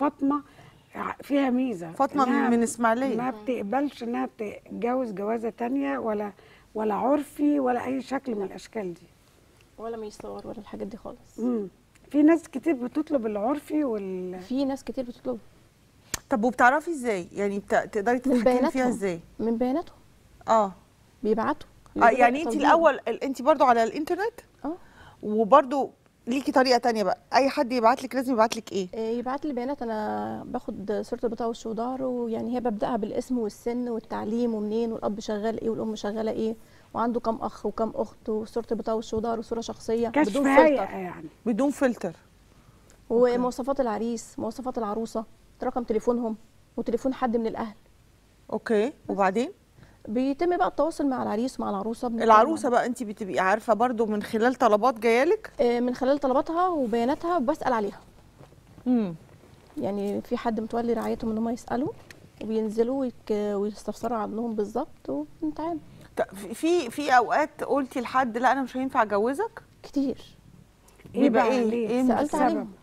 فاطمه فيها ميزه فاطمه إنها من اسماعيليه ما بتقبلش انها تتجوز جوازه تانية ولا ولا عرفي ولا اي شكل من الاشكال دي ولا ميسار ولا الحاجات دي خالص امم في ناس كتير بتطلب العرفي وال في ناس كتير بتطلب طب وبتعرفي ازاي يعني بت- تقدري تتحكمي فيها بياناتهم. ازاي من بياناتهم اه بيبعتوا آه يقولوا يعني لك انت طالبين. الاول انت برضو على الانترنت اه وبرضو ليكي طريقه تانية بقى اي حد يبعت لك لازم يبعت لك ايه إيه، يبعت لي بيانات انا باخد صوره البطاقه والشودار ويعني هي ببداها بالاسم والسن والتعليم ومنين والاب شغال ايه والام شغاله ايه وعنده كام اخ وكام اخت وصوره البطاقه والشودار وصوره شخصيه كشف بدون هيئه فلتر يعني بدون فلتر ومواصفات العريس مواصفات العروسه رقم تليفونهم وتليفون حد من الاهل اوكي وبعدين بيتم بقى التواصل مع العريس ومع العروسه بنتكلم العروسه بقى انت بتبقي عارفه برضو من خلال طلبات جايه لك آه، من خلال طلباتها وبياناتها بسال عليها امم يعني في حد متولي رعايتهم ان هم يسالوا وبينزلوا ويك- ويستفسروا عنهم بالظبط وبنتعامل في في اوقات قلتي لحد لا انا مش هينفع اجوزك كتير ايه بيبقى بقى إيه؟ ليه إيه سالت السبب؟ عليهم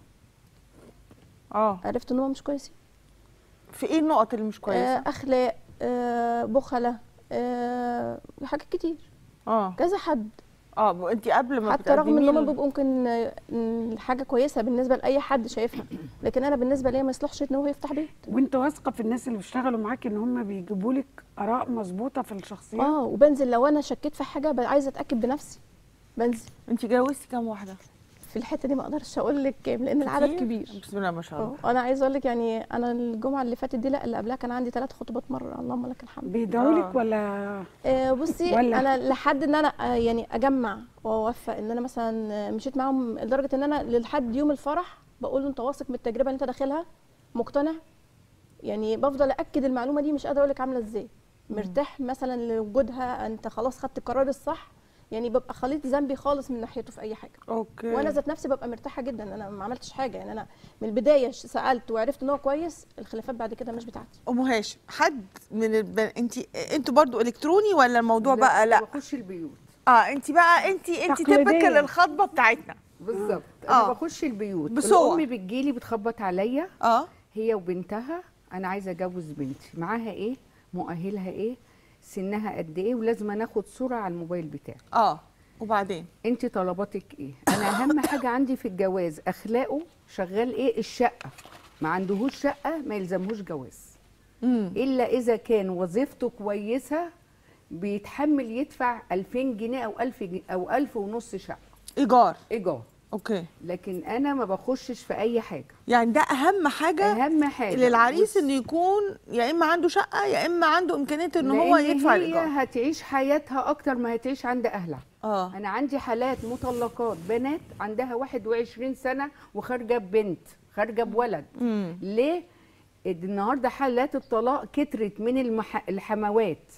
اه عرفت ان هم مش كويسين في ايه النقط اللي مش آه كويسه اخلاق آه بخله آه حاجات كتير اه كذا حد اه انت قبل ما حتى رغم ان بتقدمي هم له- بيبقوا ممكن آه، إن حاجه كويسه بالنسبه لاي حد شايفها لكن انا بالنسبه ليا ما يصلحش ان هو يفتح بيت وانت واثقه في الناس اللي بيشتغلوا معاكي ان هم بيجيبوا لك اراء مظبوطه في الشخصيه اه وبنزل لو انا شكيت في حاجه بقى عايزه اتاكد بنفسي بنزل انت جوزتي كام واحده في الحته دي ما اقدرش اقول لك كام لان العدد كتير؟ كبير بسم الله ما شاء الله اه انا عايزه اقول لك يعني انا الجمعه اللي فاتت دي لا اللي قبلها كان عندي ثلاث خطوبات مره اللهم لك الحمد بيدعوا لك آه. ولا آه بصي ولا- انا لحد ان انا آه يعني اجمع واوفق ان انا مثلا آه، مشيت معاهم لدرجه ان انا لحد يوم الفرح بقول له انت واثق من التجربه اللي انت داخلها مقتنع يعني بفضل اكد المعلومه دي مش قادره اقول لك عامله ازاي مرتاح مثلا لوجودها انت خلاص خدت القرار الصح يعني ببقى خليط ذنبي خالص من ناحيته في اي حاجه اوكي وانا ذات نفسي ببقى مرتاحه جدا انا ما عملتش حاجه يعني انا من البدايه ش- سالت وعرفت ان هو كويس الخلافات بعد كده مش بتاعتي ام هاشم حد من الب... انت انتوا برضو الكتروني ولا الموضوع بقى لا بخش البيوت اه انت بقى انت انت تقليدية. تبكل الخطبه بتاعتنا بالظبط آه. انا بخش البيوت بصور. الام بتجيلي بتخبط عليا اه هي وبنتها انا عايزه اجوز بنتي معاها ايه مؤهلها ايه سنها قد ايه ولازم ناخد صوره على الموبايل بتاعي اه وبعدين انت طلباتك ايه انا اهم حاجه عندي في الجواز اخلاقه شغال ايه الشقه ما عندهوش شقه ما يلزمهوش جواز امم الا اذا كان وظيفته كويسه بيتحمل يدفع 2000 جنيه او 1000 جنيه او 1000 ونص شقه ايجار ايجار اوكي لكن انا ما بخشش في اي حاجه يعني ده اهم حاجه اهم حاجه للعريس بص، انه يكون يا اما عنده شقه يا اما عنده امكانيه ان هو لأن يدفع هي الايجار هتعيش حياتها اكتر ما هتعيش عند اهلها اه انا عندي حالات مطلقات بنات عندها 21 سنه وخارجه ببنت خارجه بولد امم ليه النهارده حالات الطلاق كترت من المح... الحموات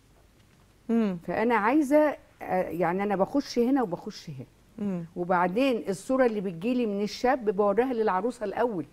امم فانا عايزه آه، يعني انا بخش هنا وبخش هنا امم وبعدين الصوره اللي بتجيلي من الشاب بوريها للعروسه الاول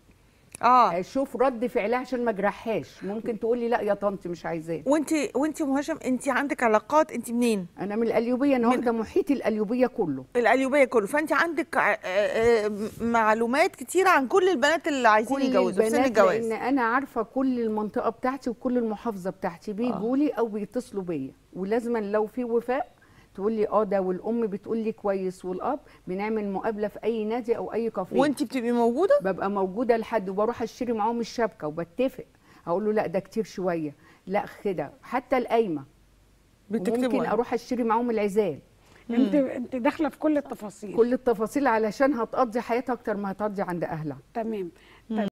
اه اشوف رد فعلها عشان ما اجرحهاش ممكن تقول لي لا يا طنط مش عايزاه وانت وانت ام هاشم انت عندك علاقات انت منين انا من القليوبيه انا من- واخده محيط القليوبيه كله القليوبيه كله فانت عندك آه، آه، معلومات كتيره عن كل البنات اللي عايزين كل يتجوزوا في سن البنات الجواز لان انا عارفه كل المنطقه بتاعتي وكل المحافظه بتاعتي بيجوا لي او بيتصلوا بيا ولازما لو في وفاء تقول لي اه ده والام بتقول لي كويس والاب بنعمل مقابله في اي نادي او اي كافيه وانت بتبقي موجوده ببقى موجوده لحد وبروح اشتري معاهم الشبكه وبتفق هقول له لا ده كتير شويه لا كده حتى القايمه بتكتبوا ممكن إيه؟ اروح اشتري معاهم العزال انت انت داخله في كل التفاصيل كل التفاصيل علشان هتقضي حياتها اكتر ما هتقضي عند اهلها تمام